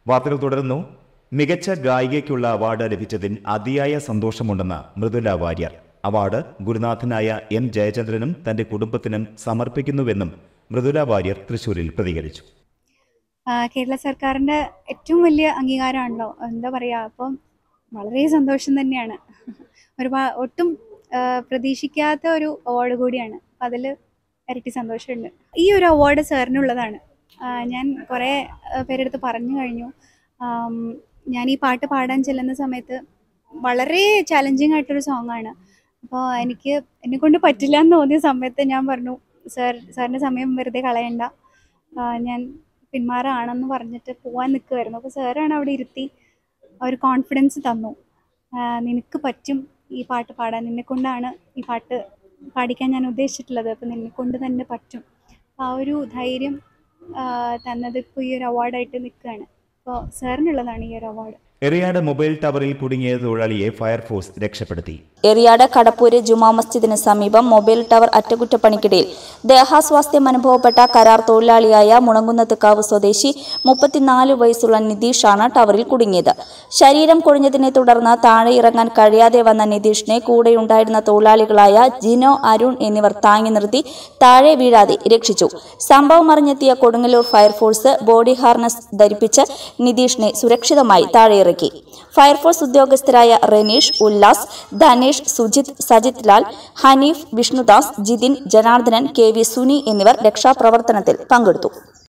വാർത്തകൾ തുടരുന്നു മികച്ച ഗായികയ്ക്കുള്ള അവാർഡ് ലഭിച്ചതിൽ അതിയായ സന്തോഷമുണ്ടെന്ന് മൃദുല വാര്യർ അവാർഡ് ഗുരുനാഥനായ എം ജയചന്ദ്രനും തന്റെ കുടുംബത്തിനും സമർപ്പിക്കുന്നുവെന്നും മൃദുല വാര്യർ തൃശൂരിൽ പ്രതികരിച്ചു ആ, കേരള സർക്കാരിൻ്റെ ഏറ്റവും വലിയ അംഗീകാരമാണല്ലോ എന്താ പറയുക അപ്പം വളരെ സന്തോഷം തന്നെയാണ് ഒരുപാട് ഒട്ടും ആ, പ്രതീക്ഷിക്കാത്ത ഒരു അവാർഡ് കൂടിയാണ് അപ്പം അതിൽ ഇരട്ടി സന്തോഷമുണ്ട് ഈ ഒരു അവാർഡ് സാറിനുള്ളതാണ് ആ, ഞാൻ കുറേ ആ, പേരെടുത്ത് പറഞ്ഞു കഴിഞ്ഞു ആം, ഞാൻ ഈ പാട്ട് പാടാൻ ചെല്ലുന്ന സമയത്ത് വളരെ ചലഞ്ചിങ് ആയിട്ടൊരു സോങ്ങാണ് അപ്പോൾ എനിക്ക് എന്നെ കൊണ്ട് പറ്റില്ല എന്ന് തോന്നിയ സമയത്ത് ഞാൻ പറഞ്ഞു സാർ സാറിൻ്റെ സമയം വെറുതെ കളയണ്ട ആ, ഞാൻ പിന്മാറാണെന്ന് പറഞ്ഞിട്ട് പോവാൻ നിൽക്കുമായിരുന്നു അപ്പോൾ സാറാണ് അവിടെ ഇരുത്തി ആ ഒരു കോൺഫിഡൻസ് തന്നു ആ, നിനക്ക് പറ്റും ഈ പാട്ട് പാടാൻ നിന്നെ കൊണ്ടാണ് ഈ പാട്ട് പാടിക്കാൻ ഞാൻ ഉദ്ദേശിച്ചിട്ടുള്ളത് അപ്പോൾ നിന്നെ കൊണ്ട് തന്നെ പറ്റും ആ ഒരു ധൈര്യം ആ, തന്നത് ഇപ്പോൾ ഈ ഒരു അവാർഡായിട്ട് നിൽക്കുകയാണ് അപ്പോൾ സാറിനുള്ളതാണ് ഈ ഒരു അവാർഡ് എറിയാട് മൊബൈൽ ടവറിൽ കുടുങ്ങിയ തൊഴിലാളിയെ ഫയർഫോഴ്സ് രക്ഷപ്പെടുത്തി എറിയാട് കടപ്പൂര് ജുമാ മസ്ജിദിന് സമീപം മൊബൈൽ ടവർ അറ്റകുറ്റപ്പണിക്കിടയിൽ ദേഹാസ്വാസ്ഥ്യം അനുഭവപ്പെട്ട കരാർ തൊഴിലാളിയായ മുണങ്കുന്നത്തുകാവ് സ്വദേശി മുപ്പത്തിനാല് വയസ്സുള്ള നിതീഷാണ് ടവറിൽ കുടുങ്ങിയത് ശരീരം കുഴിഞ്ഞതിനെ തുടർന്ന് താഴെ ഇറങ്ങാൻ കഴിയാതെ വന്ന നിതീഷിനെ കൂടെയുണ്ടായിരുന്ന തൊഴിലാളികളായ ജിനോ അരുൺ എന്നിവർ താങ്ങി നിർത്തി താഴെ വീഴാതെ രക്ഷിച്ചു സംഭവം അറിഞ്ഞെത്തിയ കൊടുങ്ങല്ലൂർ ഫയർഫോഴ്സ് ബോഡി ഹാർനസ് ധരിപ്പിച്ച് നിതീഷിനെ സുരക്ഷിതമായി താഴെയിറക്കി ഫയർഫോഴ്സ് ഉദ്യോഗസ്ഥരായ റെനീഷ് ഉല്ലാസ് ധനേഷ് സുജിത് സജിത് ലാൽ ഹനീഫ് വിഷ്ണുദാസ് ജിതിൻ ജനാർദ്ദനൻ കെ വി സുനി എന്നിവർ രക്ഷാപ്രവർത്തനത്തിൽ പങ്കെടുത്തു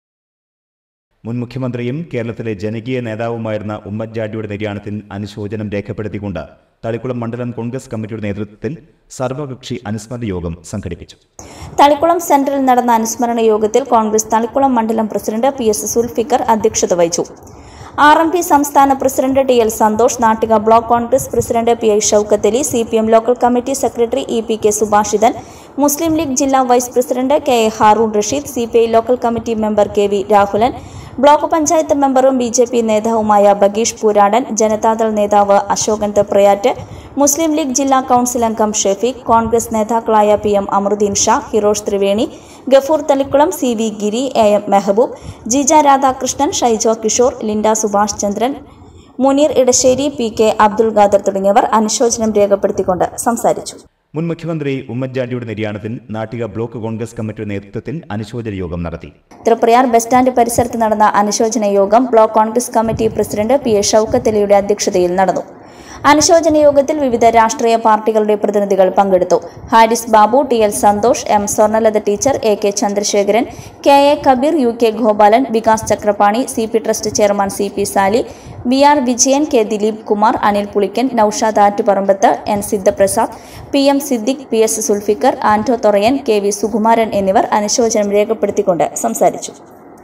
മുൻ മുഖ്യമന്ത്രിയും കേരളത്തിലെ ജനകീയ നേതാവുമായിരുന്ന ഉമ്മൻചാണ്ടിയുടെ നിര്യാണത്തിൽ അനുശോചനം രേഖപ്പെടുത്തിക്കൊണ്ട് തളിക്കുളം മണ്ഡലം കോൺഗ്രസ് കമ്മിറ്റിയുടെ നേതൃത്വത്തിൽ സർവകക്ഷി അനുസ്മരണ യോഗം സംഘടിപ്പിച്ചു തളിക്കുളം സെന്ററിൽ നടന്ന അനുസ്മരണ യോഗത്തിൽ കോൺഗ്രസ് തളിക്കുളം മണ്ഡലം പ്രസിഡന്റ് പി എസ് സുൽഫിക്കർ അധ്യക്ഷത വഹിച്ചു ആർ എം പി സംസ്ഥാന president T L Santhosh Nattika block Congress president P I Shoukath Ali C P M local committee secretary E P K Subhashithan Muslim League ജില്ലാ vice president K A Haroon Rasheed C P I local committee member K V Rahulan block panchayat മെമ്പറും B J P നേതാവുമായ ബഗീഷ് പൂരാടൻ ജനതാദൾ നേതാവ് അശോകൻ തെപ്രയാറ്റ് മുസ്ലിം ലീഗ് ജില്ലാ council അംഗം ഷെഫീഖ് കോൺഗ്രസ് നേതാക്കളായ P M Amaruddin Sha Hirosh Triveni Gafoor Thalikulam C V Giri A M Mehaboob Jija Radhakrishnan Shaijo Kishore Linda Subhash Chandran Muneer Edasseri P K Abdul Khader തുടങ്ങിയവർ അനുശോചനം രേഖപ്പെടുത്തിക്കൊണ്ട് സംസാരിച്ചു മുൻ മുഖ്യമന്ത്രി ഉമ്മൻചാണ്ടിയുടെ നിര്യാണത്തിൽ നാട്ടിക ബ്ലോക്ക് കോൺഗ്രസ് കമ്മിറ്റിയുടെ നേതൃത്വത്തിൽ അനുശോചന യോഗം നടത്തി തൃപ്രയാർ ബസ് സ്റ്റാൻഡ് പരിസരത്ത് നടന്ന അനുശോചന യോഗം block Congress committee president P A Shoukath അലിയുടെ അധ്യക്ഷതയിൽ നടന്നു അനുശോചന യോഗത്തിൽ വിവിധ രാഷ്ട്രീയ പാർട്ടികളുടെ പ്രതിനിധികൾ പങ്കെടുത്തു Haris Babu T L Santhosh M Swarnalatha teacher A K Chandrasekharan K A Kabeer U K Gopalan Vikas Chakrapani C P trust chairman C P Sali B R Vijayan K Dileep Kumar Anil Pulikkan Noushad Attuparambath N Sidhaprasad P M Siddique P S Sulfikar Anto Thorayan K V Sukumaran എന്നിവർ അനുശോചനം രേഖപ്പെടുത്തിക്കൊണ്ട് സംസാരിച്ചു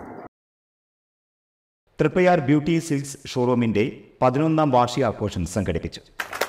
തൃപ്പയാർ ബ്യൂട്ടി സിൽക്സ് ഷോറൂമിന്റെ പതിനൊന്നാം വാർഷികാഘോഷം സംഘടിപ്പിച്ചു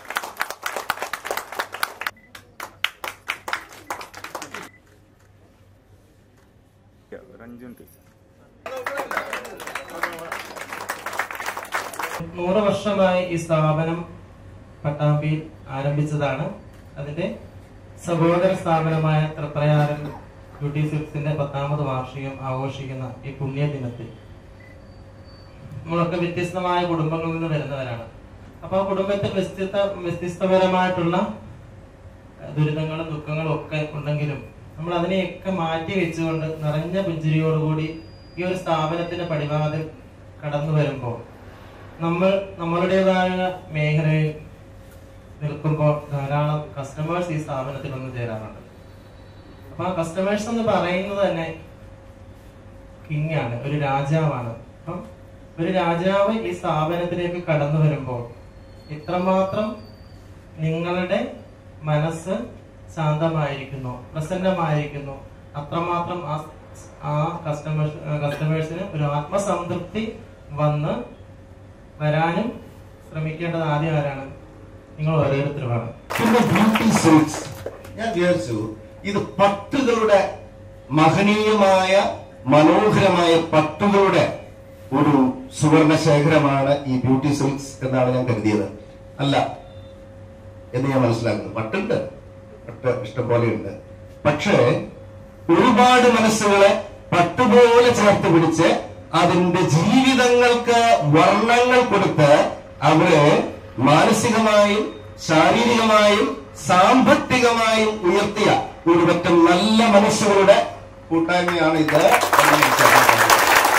നൂറ് വർഷമായി ഈ സ്ഥാപനം പട്ടാമ്പിയിൽ ആരംഭിച്ചതാണ് അതിന്റെ സഹോദര സ്ഥാപനമായ തൃപ്രയാറിൽ ബ്യൂട്ടി സിൽക്സിന്റെ പത്താമത് വാർഷികം ആഘോഷിക്കുന്ന ഈ പുണ്യ ദിനത്തിൽ നമ്മളൊക്കെ വ്യത്യസ്തമായ കുടുംബങ്ങളിൽ നിന്ന് വരുന്നവരാണ് അപ്പൊ ആ കുടുംബത്തിൽ വ്യത്യസ്ത വ്യത്യസ്തപരമായിട്ടുള്ള ദുരിതങ്ങളും ദുഃഖങ്ങളും ഒക്കെ ഉണ്ടെങ്കിലും നമ്മൾ അതിനെയൊക്കെ മാറ്റി വെച്ചുകൊണ്ട് നിറഞ്ഞ പുഞ്ചിരിയോടുകൂടി ഈ ഒരു സ്ഥാപനത്തിന്റെ പടിവാതിൽ കടന്നു വരുമ്പോൾ നമ്മൾ നമ്മളുടേതായ മേഖലയിൽ നിൽക്കുമ്പോൾ ധാരാളം കസ്റ്റമേഴ്സ് ഈ സ്ഥാപനത്തിൽ വന്നു ചേരാറുണ്ട് അപ്പൊ ആ കസ്റ്റമേഴ്സ് എന്ന് പറയുന്നത് തന്നെ കിങ് ആണ് ഒരു രാജാവാണ് അപ്പം ഒരു രാജാവ് ഈ സ്ഥാപനത്തിലേക്ക് കടന്നു വരുമ്പോൾ ഇത്രമാത്രം നിങ്ങളുടെ മനസ്സ് ശാന്തമായിരിക്കുന്നു പ്രസന്നമായിരിക്കുന്നു അത്രമാത്രം ആ ആ കസ്റ്റമേഴ്സ് കസ്റ്റമേഴ്സിന് ഒരു ആത്മസംതൃപ്തി വന്ന് വരാനും ശ്രമിക്കേണ്ടത് ആദ്യം ആരാണ് നിങ്ങൾ ഓരോരുത്തരുമാണ് പിന്നെ ബ്യൂട്ടി സിൽക്സ് ഞാൻ വിചാരിച്ചു ഇത് പട്ടുകളുടെ മഹനീയമായ മനോഹരമായ പട്ടുകളുടെ ഒരു സുവർണ ശേഖരമാണ് ഈ ബ്യൂട്ടി സിൽക്സ് എന്നാണ് ഞാൻ കരുതിയത് അല്ല എന്ന് ഞാൻ മനസ്സിലാക്കുന്നത് പട്ടുണ്ട് പട്ട് ഇഷ്ടം പോലെയുണ്ട് പക്ഷേ ഒരുപാട് മനസ്സുകളെ പട്ടുപോലെ ചേർത്ത് പിടിച്ച് അതിന്റെ ജീവിതങ്ങൾക്ക് വർണ്ണങ്ങൾ കൊടുത്ത് അവര് മാനസികമായും ശാരീരികമായും സാമ്പത്തികമായും ഉയർത്തിയ ഒരു പറ്റം നല്ല മനുഷ്യരുടെ കൂട്ടായ്മയാണ് ഇത് എന്ന് മനസ്സിലാക്കാൻ കഴിയും.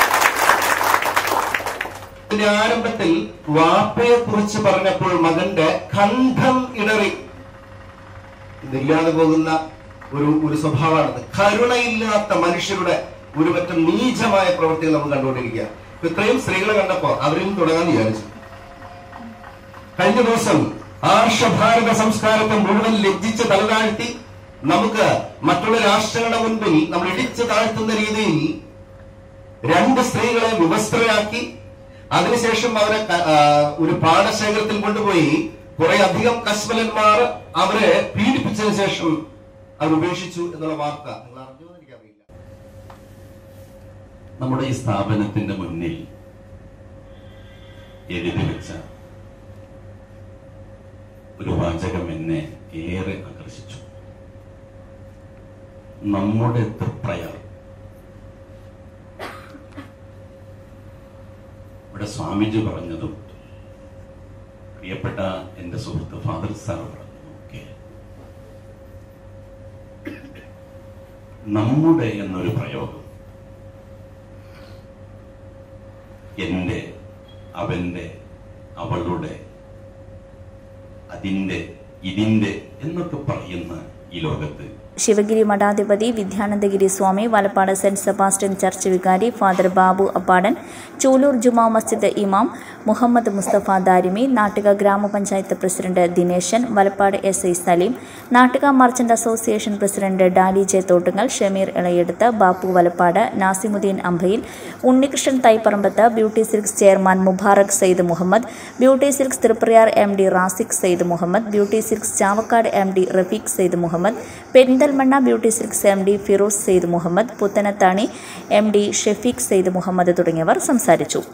ഇതിന്റെ ആരംഭത്തിൽ വാപ്പയെ കുറിച്ച് പറഞ്ഞപ്പോൾ മകന്റെ കണ്ഠം ഇടറി ഇതില്ലാതെ പോകുന്ന ഒരു ഒരു സ്വഭാവമാണത് കരുണയില്ലാത്ത മനുഷ്യരുടെ ഒരു പറ്റം നീചമായ പ്രവൃത്തികൾ നമ്മൾ കണ്ടുകൊണ്ടിരിക്കുക ഇപ്പൊ ഇത്രയും സ്ത്രീകളെ കണ്ടപ്പോ അവരും തുടങ്ങാൻ വിചാരിച്ചു കഴിഞ്ഞ ദിവസം ആർഷഭാരത സംസ്കാരത്തെ മുഴുവൻ ലജ്ജിച്ച് തലതാഴ്ത്തി നമുക്ക് മറ്റുള്ള രാഷ്ട്രങ്ങളുടെ മുൻപിൽ നമ്മൾ ഇടിച്ചു താഴ്ത്തുന്ന രീതിയിൽ രണ്ട് സ്ത്രീകളെ വിവസ്ത്രയാക്കി അതിനുശേഷം അവരെ ക- ആ, ഒരു പാടശേഖരത്തിൽ കൊണ്ടുപോയി കുറെ അധികം കശ്മലന്മാർ അവരെ പീഡിപ്പിച്ചതിന് ശേഷം അവർ ഉപേക്ഷിച്ചു എന്നുള്ള വാർത്ത നിങ്ങൾ അറിഞ്ഞോ എന്ന് എനിക്കറിയില്ല നമ്മുടെ ഈ സ്ഥാപനത്തിന്റെ മുന്നിൽ എഴുതി വെച്ച ഒരു വാചകം എന്നെ ഏറെ ആകർഷിച്ചു നമ്മുടെ തൃപ്രയാർ ഇവിടെ സ്വാമിജി പറഞ്ഞതും പ്രിയപ്പെട്ട എന്റെ സുഹൃത്ത് ഫാദർ സാർ പറഞ്ഞതും ഒക്കെ നമ്മുടെ എന്നൊരു പ്രയോഗം എന്റെ അവന്റെ അവളുടെ അതിന്റെ ഇതിന്റെ എന്നൊക്കെ പറയുന്ന ഈ ലോകത്ത് ശിവഗിരി മഠാധിപതി Vidyanandagiri Swami Valappad saint Sebastian church വികാരി ഫാദർ ബാബു അപ്പാടൻ ചൂലൂർ ജുമാ മസ്ജിദ് ഇമാം Muhammad Musthafa Darimi Nattika Gramapanchayat president Dineshan Valappad S I Saleem Nattika merchant association president Dali J Thottungal Shameer Ilayeduth Bappu Valappad Nasimuddin Ambayil Unnikrishnan Thaiparambath Beauty Silks chairman Mubarak Sayyid Muhammad Beauty Silks Thriprayar M D Razik Sayyid Muhammad Beauty Silks Chavakkad M D Rafeeq Sayyid Muhammad Perinthalmanna beauty silks M D Firoz Sayyid Muhammad Puthanathani M D Shefeeq Sayyid Muhammad തുടങ്ങിയവർ സംസാരിച്ചു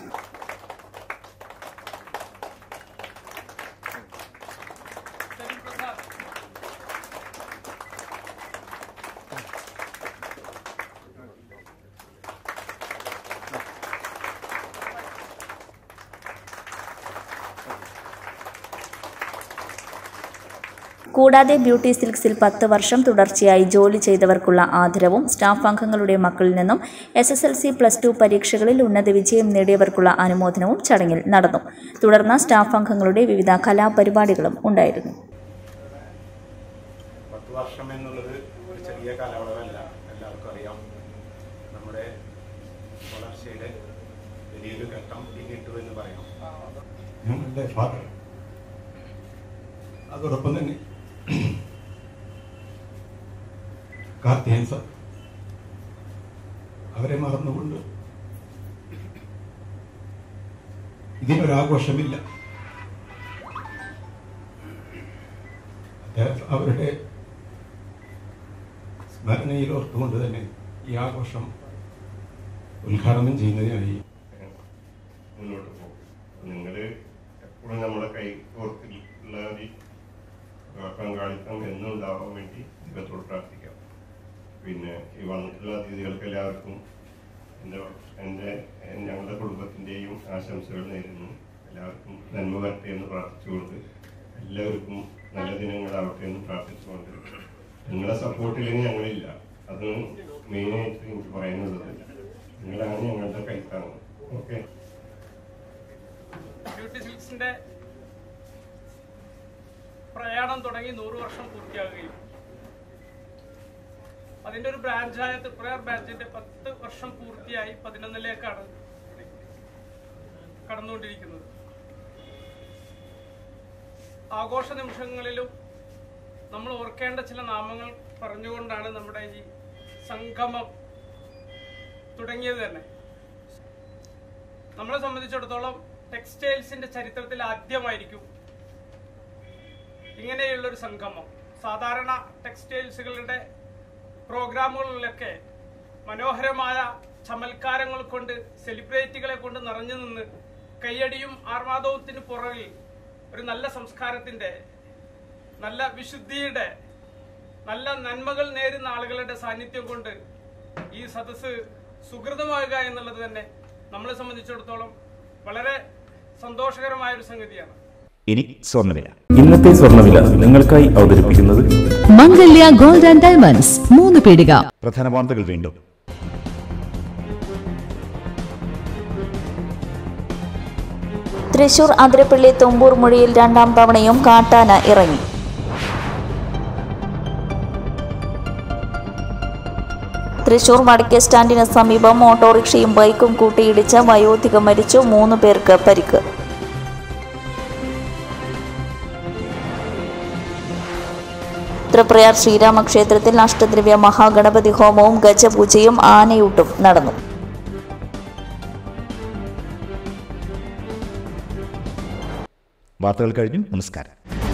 കൂടാതെ ബ്യൂട്ടി സിൽക്സിൽ പത്ത് വർഷം തുടർച്ചയായി ജോലി ചെയ്തവർക്കുള്ള ആദരവും സ്റ്റാഫ് അംഗങ്ങളുടെ മക്കളിൽ നിന്നും S S L C plus two പരീക്ഷകളിൽ ഉന്നത വിജയം നേടിയവർക്കുള്ള അനുമോദനവും ചടങ്ങിൽ നടന്നു തുടർന്ന് സ്റ്റാഫ് അംഗങ്ങളുടെ വിവിധ കലാപരിപാടികളും ഉണ്ടായിരുന്നു പത്ത് വർഷം എന്നുള്ളത് ഒരു ചെറിയ കാലയളവല്ല എല്ലാവർക്കും അറിയാം നമ്മുടെ വളർച്ചയുടെ വലിയൊരു ഘട്ടം പിന്നിട്ടു എന്ന് പറയാം ഞങ്ങളുടെ ഫാദർ അതോടൊപ്പം തന്നെ കാർത്തിയൻ സർ അവരെ മറന്നുകൊണ്ട് ഇതിനൊരാഘോഷമില്ല അദ്ദേഹം അവരുടെ സ്മരണയിൽ ഓർത്തുകൊണ്ട് തന്നെ ഈ ആഘോഷം ഉദ്ഘാടനം ചെയ്യുന്നതിനായി മുന്നോട്ട് പോകും നിങ്ങൾ എപ്പോഴും നമ്മുടെ കൈ കോർത്തിലുള്ള ഒരു പങ്കാളിത്തം എന്നും ഉണ്ടാവാൻ വേണ്ടി ദൈവത്തോട് പ്രാർത്ഥിക്കാം പിന്നെ ഈ വന്നിട്ടുള്ള അതിഥികൾക്ക് എല്ലാവർക്കും എൻ്റെ എൻ്റെ ഞങ്ങളുടെ കുടുംബത്തിൻ്റെയും ആശംസകൾ നേരുന്നു എല്ലാവർക്കും നന്മ വരട്ടെ എന്ന് പ്രാർത്ഥിച്ചുകൊണ്ട് എല്ലാവർക്കും നല്ല ദിനങ്ങളാവട്ടെ എന്ന് പ്രാർത്ഥിച്ചുകൊണ്ട് നിങ്ങളുടെ സപ്പോർട്ടില്ലെങ്കിൽ ഞങ്ങളില്ല അത് മെയിനായിട്ട് എനിക്ക് പറയാനുള്ളത് നിങ്ങളാണ് ഞങ്ങളുടെ കൈത്താങ്ങ് ഓക്കെ ബ്യൂട്ടി സിൽക്സിന്റെ പ്രയാണം തുടങ്ങി നൂറ് വർഷം പൂർത്തിയാകുകയും അതിന്റെ ഒരു ബ്രാഞ്ചായ ത്രിപുരയാർ ബ്രാഞ്ചിന്റെ പത്ത് വർഷം പൂർത്തിയായി പതിനൊന്നിലേക്കാണ് കടന്നുകൊണ്ടിരിക്കുന്നത് ആഘോഷ നിമിഷങ്ങളിലും നമ്മൾ ഓർക്കേണ്ട ചില നാമങ്ങൾ പറഞ്ഞുകൊണ്ടാണ് നമ്മുടെ ഈ സംഗമം തുടങ്ങിയത് തന്നെ നമ്മളെ സംബന്ധിച്ചിടത്തോളം ടെക്സ്റ്റൈൽസിന്റെ ചരിത്രത്തിൽ ആദ്യമായിരിക്കും ഇങ്ങനെയുള്ള ഒരു സംഗമം സാധാരണ ടെക്സ്റ്റൈൽസുകളുടെ പ്രോഗ്രാമുകളിലൊക്കെ മനോഹരമായ ചമൽക്കാരങ്ങൾ കൊണ്ട് സെലിബ്രിറ്റികളെ കൊണ്ട് നിറഞ്ഞു നിന്ന് കയ്യടിയും ആർമാദവത്തിന് പുറകിൽ ഒരു നല്ല സംസ്കാരത്തിന്റെ നല്ല വിശുദ്ധിയുടെ നല്ല നന്മകൾ നേരുന്ന ആളുകളുടെ സാന്നിധ്യം കൊണ്ട് ഈ സദസ്സ് സുഹൃതമാകുക എന്നുള്ളത് തന്നെ നമ്മളെ സംബന്ധിച്ചിടത്തോളം വളരെ സന്തോഷകരമായ ഒരു സംഗതിയാണ് ഇനി സ്വർണ്ണവില ഇന്നത്തെ സ്വർണ്ണവില നിങ്ങൾക്കായി അവതരിപ്പിക്കുന്നത് മംഗല്യ ഗോൾഡ് ആൻഡ് ഡയമണ്ട്സ് മൂന്ന് പീടിക പ്രധാന വാർത്തകൾ വീണ്ടും തൃശൂർ അതിരപ്പള്ളി തുമ്പൂർ മൊഴിയിൽ രണ്ടാം തവണയും കാട്ടാന ഇറങ്ങി തൃശൂർ വടക്കേ സ്റ്റാൻഡിന് സമീപം ഓട്ടോറിക്ഷയും ബൈക്കും കൂട്ടിയിടിച്ച് വയോധിക മരിച്ചു മൂന്ന് പേർക്ക് പരിക്ക് തൃപ്രയാർ ശ്രീരാമക്ഷേത്രത്തിൽ അഷ്ടദ്രവ്യ മഹാഗണപതി ഹോമവും ഗജപൂജയും ആനയൂട്ടും നടന്നു വാർത്തകൾ കഴിഞ്ഞു നമസ്കാരം